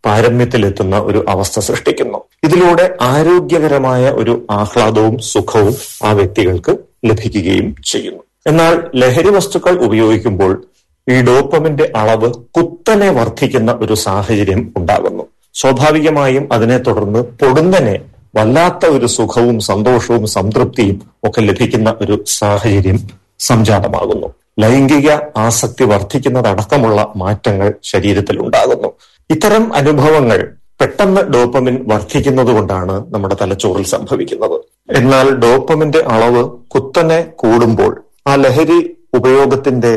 പാരമ്യത്തിലെത്തുന്ന ഒരു അവസ്ഥ സൃഷ്ടിക്കുന്നു ഇതിലൂടെ ആരോഗ്യകരമായ ഒരു ആഹ്ലാദവും സുഖവും ആ വ്യക്തികൾക്ക് ലഭിക്കുകയും ചെയ്യുന്നു എന്നാൽ ലഹരി വസ്തുക്കൾ ഉപയോഗിക്കുമ്പോൾ ഈ ഡോപ്പമിന്റെ അളവ് കുത്തനെ വർദ്ധിക്കുന്ന ഒരു സാഹചര്യം ഉണ്ടാകുന്നു സ്വാഭാവികമായും അതിനെ തുടർന്ന് പൊടുന്നനെ വല്ലാത്ത ഒരു സുഖവും സന്തോഷവും സംതൃപ്തിയും ഒക്കെ ലഭിക്കുന്ന ഒരു സാഹചര്യം സംജാതമാകുന്നു ലൈംഗിക ആസക്തി വർദ്ധിക്കുന്നതടക്കമുള്ള മാറ്റങ്ങൾ ശരീരത്തിൽ ഉണ്ടാകുന്നു ഇത്തരം അനുഭവങ്ങൾ പെട്ടെന്ന് ഡോപ്പമിൻ വർദ്ധിക്കുന്നത് കൊണ്ടാണ് നമ്മുടെ തലച്ചോറിൽ സംഭവിക്കുന്നത് എന്നാൽ ഡോപ്പമിന്റെ അളവ് കുത്തനെ കൂടുമ്പോൾ ആ ലഹരി ഉപയോഗത്തിന്റെ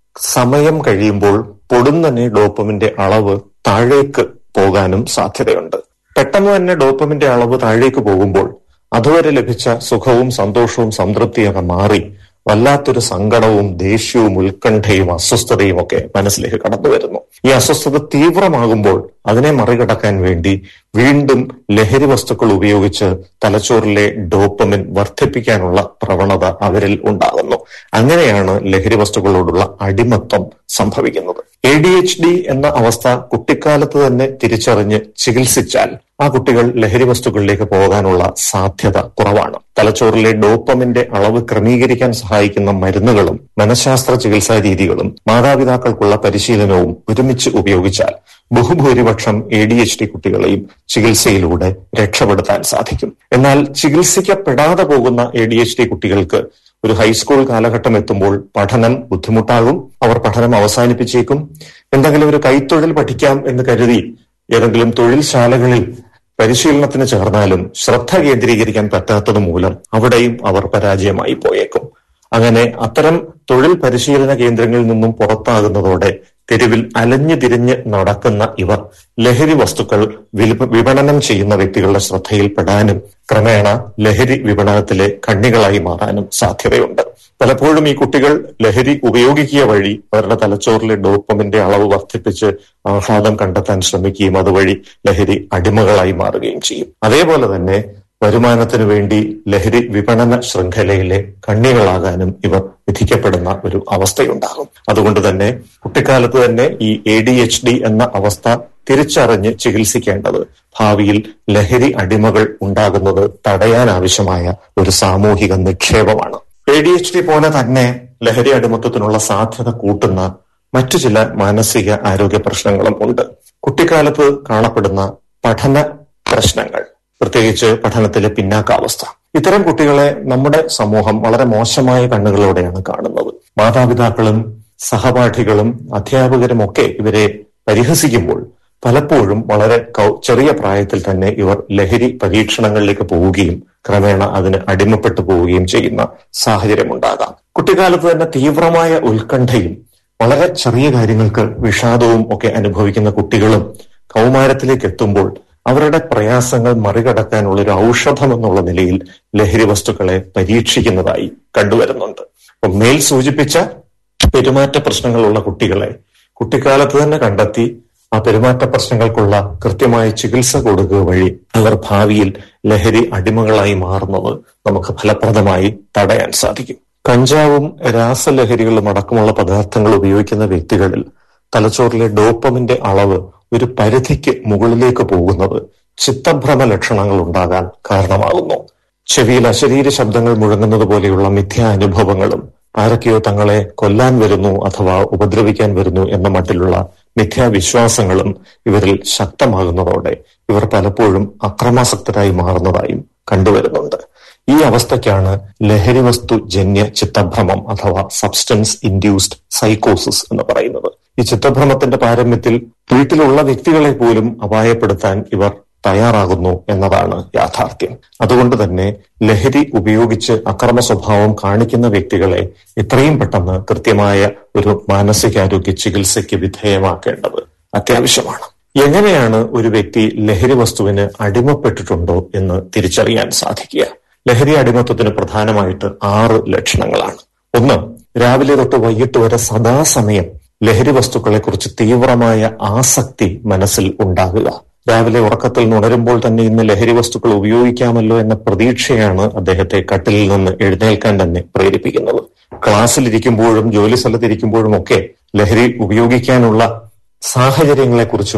സമയം കഴിയുമ്പോൾ പൊടുന്നനെ ഡോപ്പമിന്റെ അളവ് താഴേക്ക് പോകാനും സാധ്യതയുണ്ട് പെട്ടെന്ന് തന്നെ ഡോപ്പമിന്റെ അളവ് താഴേക്ക് പോകുമ്പോൾ അതുവരെ ലഭിച്ച സുഖവും സന്തോഷവും സംതൃപ്തിയൊക്കെ മാറി വല്ലാത്തൊരു സങ്കടവും ദേഷ്യവും ഉത്കണ്ഠയും അസ്വസ്ഥതയും ഒക്കെ മനസ്സിലേക്ക് കടന്നു വരുന്നു ഈ അസ്വസ്ഥത തീവ്രമാകുമ്പോൾ അതിനെ മറികടക്കാൻ വേണ്ടി വീണ്ടും ലഹരി വസ്തുക്കൾ ഉപയോഗിച്ച് തലച്ചോറിലെ ഡോപ്പമിൻ വർദ്ധിപ്പിക്കാനുള്ള പ്രവണത അവരിൽ ഉണ്ടാകുന്നു അങ്ങനെയാണ് ലഹരി വസ്തുക്കളോടുള്ള അടിമത്വം സംഭവിക്കുന്നത് എ ഡി എച്ച് ഡി എന്ന അവസ്ഥ കുട്ടിക്കാലത്ത് തന്നെ തിരിച്ചറിഞ്ഞ് ചികിത്സിച്ചാൽ ആ കുട്ടികൾ ലഹരി വസ്തുക്കളിലേക്ക് പോകാനുള്ള സാധ്യത കുറവാണ് തലച്ചോറിലെ ഡോപ്പമിന്റെ അളവ് ക്രമീകരിക്കാൻ സഹായിക്കുന്ന മരുന്നുകളും മനഃശാസ്ത്ര ചികിത്സാ രീതികളും മാതാപിതാക്കൾക്കുള്ള പരിശീലനവും ഒരുമിച്ച് ഉപയോഗിച്ചാൽ ബഹുഭൂരിപക്ഷം എ ഡി എച്ച് ഡി കുട്ടികളെയും ചികിത്സയിലൂടെ രക്ഷപ്പെടുത്താൻ സാധിക്കും എന്നാൽ ചികിത്സിക്കപ്പെടാതെ പോകുന്ന എ ഡി എച്ച് ഡി കുട്ടികൾക്ക് ഒരു ഹൈസ്കൂൾ കാലഘട്ടം എത്തുമ്പോൾ പഠനം ബുദ്ധിമുട്ടാകും അവർ പഠനം അവസാനിപ്പിച്ചേക്കും എന്തെങ്കിലും ഒരു കൈത്തൊഴിൽ പഠിക്കാം എന്ന് കരുതി ഏതെങ്കിലും തൊഴിൽശാലകളിൽ പരിശീലനത്തിന് ചേർന്നാലും ശ്രദ്ധ കേന്ദ്രീകരിക്കാൻ പറ്റാത്തത് മൂലം അവിടെയും അവർ പരാജയമായി പോയേക്കും അങ്ങനെ അത്തരം തൊഴിൽ പരിശീലന കേന്ദ്രങ്ങളിൽ നിന്നും പുറത്താകുന്നതോടെ തെരുവിൽ അലഞ്ഞു തിരിഞ്ഞ് നടക്കുന്ന ഇവർ ലഹരി വസ്തുക്കൾ വിപണനം ചെയ്യുന്ന വ്യക്തികളുടെ ശ്രദ്ധയിൽപ്പെടാനും ക്രമേണ ലഹരി വിപണനത്തിലെ കണ്ണികളായി മാറാനും സാധ്യതയുണ്ട് പലപ്പോഴും ഈ കുട്ടികൾ ലഹരി ഉപയോഗിക്കുക വഴി അവരുടെ തലച്ചോറിലെ ഡോപ്പമിന്റെ അളവ് വർദ്ധിപ്പിച്ച് ആഹ്ലാദം കണ്ടെത്താൻ ശ്രമിക്കുകയും അതുവഴി ലഹരി അടിമകളായി മാറുകയും ചെയ്യും അതേപോലെ തന്നെ വരുമാനത്തിനു വേണ്ടി ലഹരി വിപണന ശൃംഖലയിലെ കണ്ണികളാകാനും ഇവർ വിധിക്കപ്പെടുന്ന ഒരു അവസ്ഥയുണ്ടാകും അതുകൊണ്ട് തന്നെ കുട്ടിക്കാലത്ത് തന്നെ ഈ എ ഡി എച്ച് ഡി എന്ന അവസ്ഥ തിരിച്ചറിഞ്ഞ് ചികിത്സിക്കേണ്ടത് ഭാവിയിൽ ലഹരി അടിമകൾ ഉണ്ടാകുന്നത് തടയാനാവശ്യമായ ഒരു സാമൂഹിക നിക്ഷേപമാണ് എ ഡി എച്ച് ഡി പോലെ തന്നെ ലഹരി അടിമത്തത്തിനുള്ള സാധ്യത കൂട്ടുന്ന മറ്റു ചില മാനസിക ആരോഗ്യ പ്രശ്നങ്ങളും ഉണ്ട് കുട്ടിക്കാലത്ത് കാണപ്പെടുന്ന പഠന പ്രശ്നങ്ങൾ പ്രത്യേകിച്ച് പഠനത്തിലെ പിന്നാക്കാവസ്ഥ ഇത്തരം കുട്ടികളെ നമ്മുടെ സമൂഹം വളരെ മോശമായ കണ്ണുകളോടെയാണ് കാണുന്നത് മാതാപിതാക്കളും സഹപാഠികളും അധ്യാപകരും ഒക്കെ ഇവരെ പരിഹസിക്കുമ്പോൾ പലപ്പോഴും വളരെ ചെറിയ പ്രായത്തിൽ തന്നെ ഇവർ ലഹരി പരീക്ഷണങ്ങളിലേക്ക് പോവുകയും ക്രമേണ അതിന് അടിമപ്പെട്ടു പോവുകയും ചെയ്യുന്ന സാഹചര്യമുണ്ടാകാം കുട്ടിക്കാലത്ത് തന്നെ തീവ്രമായ ഉത്കണ്ഠയും വളരെ ചെറിയ കാര്യങ്ങൾക്ക് വിഷാദവും ഒക്കെ അനുഭവിക്കുന്ന കുട്ടികളും കൗമാരത്തിലേക്ക് എത്തുമ്പോൾ അവരുടെ പ്രയാസങ്ങൾ മറികടക്കാനുള്ള ഒരു ഔഷധം എന്നുള്ള നിലയിൽ ലഹരി വസ്തുക്കളെ പരീക്ഷിക്കുന്നതായി കണ്ടുവരുന്നുണ്ട് അപ്പം മേൽ സൂചിപ്പിച്ച പെരുമാറ്റ പ്രശ്നങ്ങളുള്ള കുട്ടികളെ കുട്ടിക്കാലത്ത് തന്നെ കണ്ടെത്തി ആ പെരുമാറ്റ പ്രശ്നങ്ങൾക്കുള്ള കൃത്യമായ ചികിത്സ കൊടുക്കുക വഴി അവർ ഭാവിയിൽ ലഹരി അടിമകളായി മാറുന്നത് നമുക്ക് ഫലപ്രദമായി തടയാൻ സാധിക്കും കഞ്ചാവും രാസലഹരികളും അടക്കമുള്ള പദാർത്ഥങ്ങൾ ഉപയോഗിക്കുന്ന വ്യക്തികളിൽ തലച്ചോറിലെ ഡോപ്പമിന്റെ അളവ് ഒരു പരിധിക്ക് മുകളിലേക്ക് പോകുന്നത് ചിത്തഭ്രമ ലക്ഷണങ്ങൾ ഉണ്ടാകാൻ കാരണമാകുന്നു ചെവിയിൽ അശരീര ശബ്ദങ്ങൾ മുഴങ്ങുന്നത് പോലെയുള്ള മിഥ്യാനുഭവങ്ങളും ആരൊക്കെയോ തങ്ങളെ കൊല്ലാൻ വരുന്നു അഥവാ ഉപദ്രവിക്കാൻ വരുന്നു എന്ന മട്ടിലുള്ള മിഥ്യാവിശ്വാസങ്ങളും ഇവരിൽ ശക്തമാകുന്നതോടെ ഇവർ പലപ്പോഴും അക്രമാസക്തരായി മാറുന്നതായും കണ്ടുവരുന്നുണ്ട് ഈ അവസ്ഥയ്ക്കാണ് ലഹരി വസ്തു ജന്യ ചിത്തഭ്രമം അഥവാ സബ്സ്റ്റൻസ് ഇൻഡ്യൂസ്ഡ് സൈക്കോസിസ് എന്ന് പറയുന്നത് ഈ ചിത്തഭ്രമത്തിന്റെ പാരമ്യത്തിൽ വീട്ടിലുള്ള വ്യക്തികളെ പോലും അപായപ്പെടുത്താൻ ഇവർ തയ്യാറാകുന്നു എന്നതാണ് യാഥാർത്ഥ്യം അതുകൊണ്ട് തന്നെ ലഹരി ഉപയോഗിച്ച് അക്രമ സ്വഭാവം കാണിക്കുന്ന വ്യക്തികളെ എത്രയും പെട്ടെന്ന് കൃത്യമായ ഒരു മാനസികാരോഗ്യ ചികിത്സയ്ക്ക് വിധേയമാക്കേണ്ടത് അത്യാവശ്യമാണ് എങ്ങനെയാണ് ഒരു വ്യക്തി ലഹരി വസ്തുവിന് അടിമപ്പെട്ടിട്ടുണ്ടോ എന്ന് തിരിച്ചറിയാൻ സാധിക്കുക ലഹരി അടിമത്വത്തിന് പ്രധാനമായിട്ട് ആറ് ലക്ഷണങ്ങളാണ് ഒന്ന് രാവിലെ തൊട്ട് വൈകിട്ട് വരെ സദാസമയം ലഹരി വസ്തുക്കളെ കുറിച്ച് തീവ്രമായ ആസക്തി മനസ്സിൽ ഉണ്ടാകുക രാവിലെ ഉറക്കത്തിൽ ഉണരുമ്പോൾ തന്നെ ഇന്ന് ലഹരി വസ്തുക്കൾ ഉപയോഗിക്കാമല്ലോ എന്ന പ്രതീക്ഷയാണ് അദ്ദേഹത്തെ കട്ടിലിൽ നിന്ന് എഴുന്നേൽക്കാൻ തന്നെ പ്രേരിപ്പിക്കുന്നത് ക്ലാസ്സിലിരിക്കുമ്പോഴും ജോലി സ്ഥലത്തിരിക്കുമ്പോഴും ഒക്കെ ലഹരി ഉപയോഗിക്കാനുള്ള സാഹചര്യങ്ങളെക്കുറിച്ചും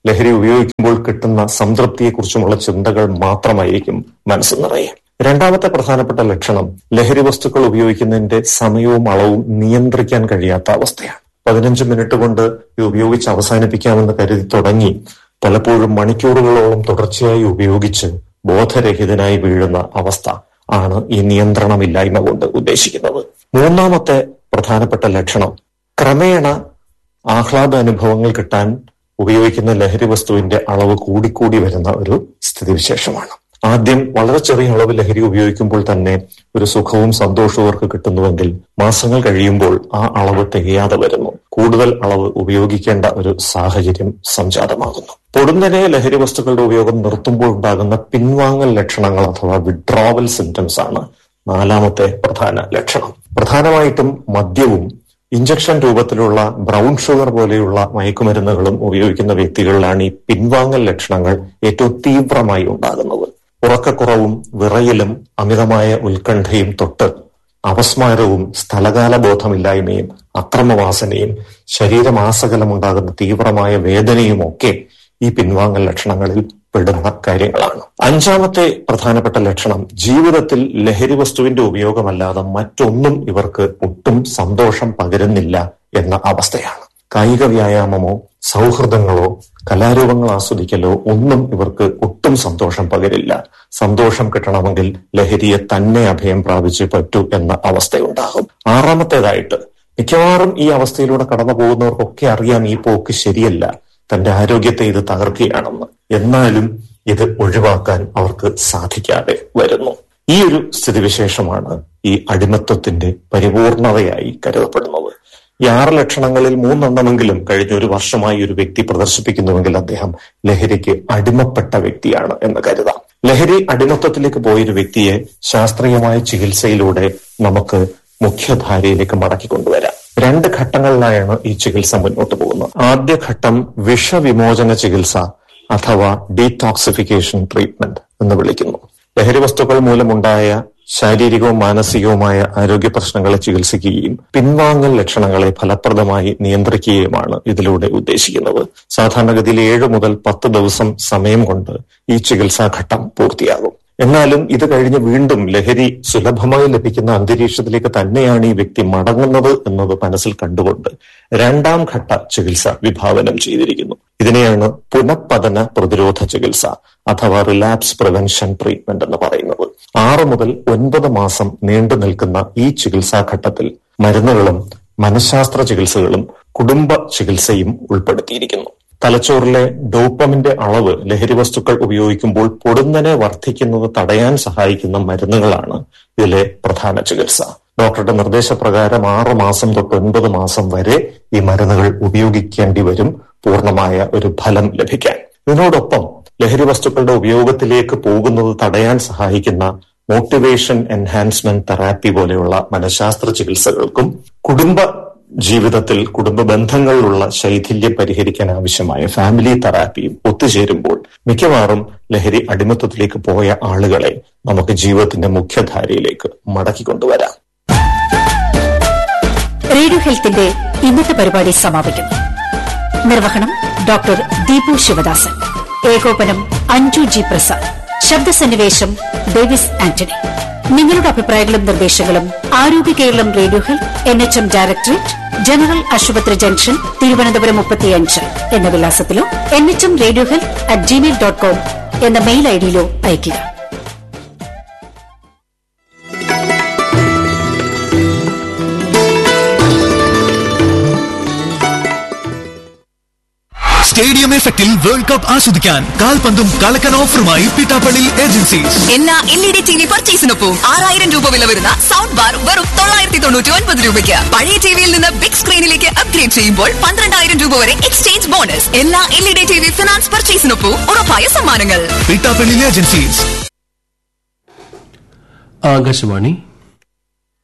ലഹരി ഉപയോഗിക്കുമ്പോൾ കിട്ടുന്ന സംതൃപ്തിയെക്കുറിച്ചുമുള്ള ചിന്തകൾ മാത്രമായിരിക്കും മനസ്സ് നിറയെ രണ്ടാമത്തെ പ്രധാനപ്പെട്ട ലക്ഷണം ലഹരി വസ്തുക്കൾ ഉപയോഗിക്കുന്നതിന്റെ സമയവും അളവും നിയന്ത്രിക്കാൻ കഴിയാത്ത അവസ്ഥയാണ് പതിനഞ്ച് മിനിറ്റ് കൊണ്ട് ഇത് ഉപയോഗിച്ച് അവസാനിപ്പിക്കാമെന്ന് കരുതി തുടങ്ങി പലപ്പോഴും മണിക്കൂറുകളോളം തുടർച്ചയായി ഉപയോഗിച്ച് ബോധരഹിതനായി വീഴുന്ന അവസ്ഥ ആണ് ഈ നിയന്ത്രണമില്ലായ്മ കൊണ്ട് ഉദ്ദേശിക്കുന്നത് മൂന്നാമത്തെ പ്രധാനപ്പെട്ട ലക്ഷണം ക്രമേണ ആഹ്ലാദ അനുഭവങ്ങൾ കിട്ടാൻ ഉപയോഗിക്കുന്ന ലഹരി വസ്തുവിന്റെ അളവ് കൂടിക്കൂടി വരുന്ന ഒരു സ്ഥിതിവിശേഷമാണ് ആദ്യം വളരെ ചെറിയ അളവ് ലഹരി ഉപയോഗിക്കുമ്പോൾ തന്നെ ഒരു സുഖവും സന്തോഷവും അവർക്ക് കിട്ടുന്നുവെങ്കിൽ മാസങ്ങൾ കഴിയുമ്പോൾ ആ അളവ് തികയാതെ വരുന്നു കൂടുതൽ അളവ് ഉപയോഗിക്കേണ്ട ഒരു സാഹചര്യം സംജാതമാകുന്നു പൊടുന്നനെ ലഹരി വസ്തുക്കളുടെ ഉപയോഗം നിർത്തുമ്പോൾ ഉണ്ടാകുന്ന പിൻവാങ്ങൽ ലക്ഷണങ്ങൾ അഥവാ വിഡ്രോവൽ സിംറ്റംസ് ആണ് നാലാമത്തെ പ്രധാന ലക്ഷണം പ്രധാനമായിട്ടും മദ്യവും ഇഞ്ചക്ഷൻ രൂപത്തിലുള്ള ബ്രൗൺ ഷുഗർ പോലെയുള്ള മയക്കുമരുന്നുകളും ഉപയോഗിക്കുന്ന വ്യക്തികളിലാണ് ഈ പിൻവാങ്ങൽ ലക്ഷണങ്ങൾ ഏറ്റവും തീവ്രമായി ഉണ്ടാകുന്നത് ഉറക്കക്കുറവും വിറയലും അമിതമായ ഉത്കണ്ഠയും തൊട്ട് അപസ്മാരവും സ്ഥലകാല ബോധമില്ലായ്മയും അക്രമവാസനയും ശരീരമാസകലമുണ്ടാകുന്ന തീവ്രമായ വേദനയും ഒക്കെ ഈ പിൻവാങ്ങൽ ലക്ഷണങ്ങളിൽ പെടുന്ന കാര്യങ്ങളാണ് അഞ്ചാമത്തെ പ്രധാനപ്പെട്ട ലക്ഷണം ജീവിതത്തിൽ ലഹരി വസ്തുവിന്റെ ഉപയോഗമല്ലാതെ മറ്റൊന്നും ഇവർക്ക് ഒട്ടും സന്തോഷം പകരുന്നില്ല എന്ന അവസ്ഥയാണ് കായിക വ്യായാമമോ സൗഹൃദങ്ങളോ കലാരൂപങ്ങൾ ആസ്വദിക്കലോ ഒന്നും ഇവർക്ക് ഒട്ടും സന്തോഷം പകരില്ല സന്തോഷം കിട്ടണമെങ്കിൽ ലഹരിയെ തന്നെ അഭയം പ്രാപിച്ചേ പറ്റൂ എന്ന അവസ്ഥയുണ്ടാകും ആറാമത്തേതായിട്ട് മിക്കവാറും ഈ അവസ്ഥയിലൂടെ കടന്നു പോകുന്നവർക്കൊക്കെ അറിയാം ഈ പോക്ക് ശരിയല്ല തന്റെ ആരോഗ്യത്തെ ഇത് തകർക്കുകയാണെന്ന് എന്നാലും ഇത് ഒഴിവാക്കാൻ അവർക്ക് സാധിക്കാതെ വരുന്നു ഈ ഒരു സ്ഥിതിവിശേഷമാണ് ഈ അടിമത്വത്തിന്റെ പരിപൂർണതയായി കരുതപ്പെടുന്നത് ഈ ആറ് ലക്ഷണങ്ങളിൽ മൂന്നെണ്ണമെങ്കിലും കഴിഞ്ഞ ഒരു വർഷമായി ഒരു വ്യക്തി പ്രദർശിപ്പിക്കുന്നുവെങ്കിൽ അദ്ദേഹം ലഹരിക്ക് അടിമപ്പെട്ട വ്യക്തിയാണ് എന്ന് കരുതാം ലഹരി അടിമത്വത്തിലേക്ക് പോയൊരു വ്യക്തിയെ ശാസ്ത്രീയമായ ചികിത്സയിലൂടെ നമുക്ക് മുഖ്യധാരയിലേക്ക് മടക്കിക്കൊണ്ടുവരാം രണ്ട് ഘട്ടങ്ങളിലായാണ് ഈ ചികിത്സ മുന്നോട്ട് പോകുന്നത് ആദ്യ ഘട്ടം വിഷവിമോചന ചികിത്സ അഥവാ ഡീടോക്സിഫിക്കേഷൻ ട്രീറ്റ്മെന്റ് എന്ന് വിളിക്കുന്നു ലഹരി വസ്തുക്കൾ മൂലമുണ്ടായ ശാരീരികവും മാനസികവുമായ ആരോഗ്യ പ്രശ്നങ്ങളെ ചികിത്സിക്കുകയും പിൻവാങ്ങൽ ലക്ഷണങ്ങളെ ഫലപ്രദമായി നിയന്ത്രിക്കുകയുമാണ് ഇതിലൂടെ ഉദ്ദേശിക്കുന്നത് സാധാരണഗതിയിൽ ഏഴ് മുതൽ പത്ത് ദിവസം സമയം കൊണ്ട് ഈ ചികിത്സാഘട്ടം പൂർത്തിയാകും എന്നാലും ഇത് കഴിഞ്ഞ് വീണ്ടും ലഹരി സുലഭമായി ലഭിക്കുന്ന അന്തരീക്ഷത്തിലേക്ക് തന്നെയാണ് ഈ വ്യക്തി മടങ്ങുന്നത് എന്നത് മനസ്സിൽ കണ്ടുകൊണ്ട് രണ്ടാം ഘട്ട ചികിത്സ വിഭാവനം ചെയ്തിരിക്കുന്നു ഇതിനെയാണ് പുനഃപതന പ്രതിരോധ ചികിത്സ അഥവാ റിലാപ്സ് പ്രിവെൻഷൻ ട്രീറ്റ്മെന്റ് എന്ന് പറയുന്നത് ആറ് മുതൽ ഒൻപത് മാസം നീണ്ടു നിൽക്കുന്ന ഈ ചികിത്സാഘട്ടത്തിൽ മരുന്നുകളും മനഃശാസ്ത്ര ചികിത്സകളും കുടുംബ ചികിത്സയും ഉൾപ്പെടുത്തിയിരിക്കുന്നു തലച്ചോറിലെ ഡോപ്പമിന്റെ അളവ് ലഹരി വസ്തുക്കൾ ഉപയോഗിക്കുമ്പോൾ പൊടുന്നനെ വർദ്ധിക്കുന്നത് തടയാൻ സഹായിക്കുന്ന മരുന്നുകളാണ് ഇതിലെ പ്രധാന ചികിത്സ ഡോക്ടറുടെ നിർദ്ദേശപ്രകാരം ആറ് മാസം തൊട്ട് ഒൻപത് മാസം വരെ ഈ മരുന്നുകൾ ഉപയോഗിക്കേണ്ടി വരും പൂർണ്ണമായ ഒരു ഫലം ലഭിക്കാൻ ഇതിനോടൊപ്പം ലഹരി വസ്തുക്കളുടെ ഉപയോഗത്തിലേക്ക് പോകുന്നത് തടയാൻ സഹായിക്കുന്ന മോട്ടിവേഷൻ എൻഹാൻസ്മെന്റ് തെറാപ്പി പോലെയുള്ള മനഃശാസ്ത്ര ചികിത്സകൾക്കും കുടുംബ ജീവിതത്തിൽ കുടുംബ ബന്ധങ്ങളിലുള്ള ശൈഥില്യം പരിഹരിക്കാൻ ആവശ്യമായ ഫാമിലി തെറാപ്പിയും ഒത്തുചേരുമ്പോൾ മിക്കവാറും ലഹരി അടിമത്തത്തിലേക്ക് പോയ ആളുകളെ നമുക്ക് ജീവിതത്തിന്റെ മുഖ്യധാരയിലേക്ക് മടക്കിക്കൊണ്ടുവരാം റേഡിയോ ഹെൽത്തിന്റെ ഇന്നത്തെ പരിപാടി സമാപിക്കുന്നു നിർവഹണം ഡോക്ടർ ദീപു ശിവദാസൻ ഏകോപനം അഞ്ജു ജി പ്രസാദ് ശബ്ദസന്നിവേശം ഡേവിസ് ആന്റണി നിങ്ങളുടെ അഭിപ്രായങ്ങളും നിർദ്ദേശങ്ങളും Arogya Keralam radio health N H M directorate general ആശുപത്രി ജംഗ്ഷൻ തിരുവനന്തപുരം മുപ്പത്തിയഞ്ച് എന്ന വിലാസത്തിലോ N H M radio health at Gmail dot com എന്ന മെയിൽ ഐഡിയിലോ അയയ്ക്കുക സ്റ്റേഡിയം എഫക്റ്റിൽ വേൾഡ് കപ്പ് ആസ്വദിക്കാൻ കാൽപന്തും കളക്കൻ ഓഫറുമായി പിട്ടാപ്പള്ളി ഏജൻസീസ് എല്ലാ L E D T V പർച്ചേസിനൊപ്പം ആറായിരം രൂപ വില വരുന്ന സൗണ്ട് ബാർ വെറും തൊള്ളായിരത്തി തൊണ്ണൂറ്റി ഒൻപത് രൂപയ്ക്ക് പഴയ ടിവിയിൽ നിന്ന് ബിഗ് സ്ക്രീനിലേക്ക് അപ്ഗ്രേഡ് ചെയ്യുമ്പോൾ പന്ത്രണ്ടായിരം രൂപ വരെ എക്സ്ചേഞ്ച് ബോണസ് എല്ലാ L E D T V finance പർച്ചേസിനൊപ്പം ഉറപ്പായ സമ്മാനങ്ങൾ പിട്ടാപ്പള്ളി ഏജൻസീസ് ആകാശവാണി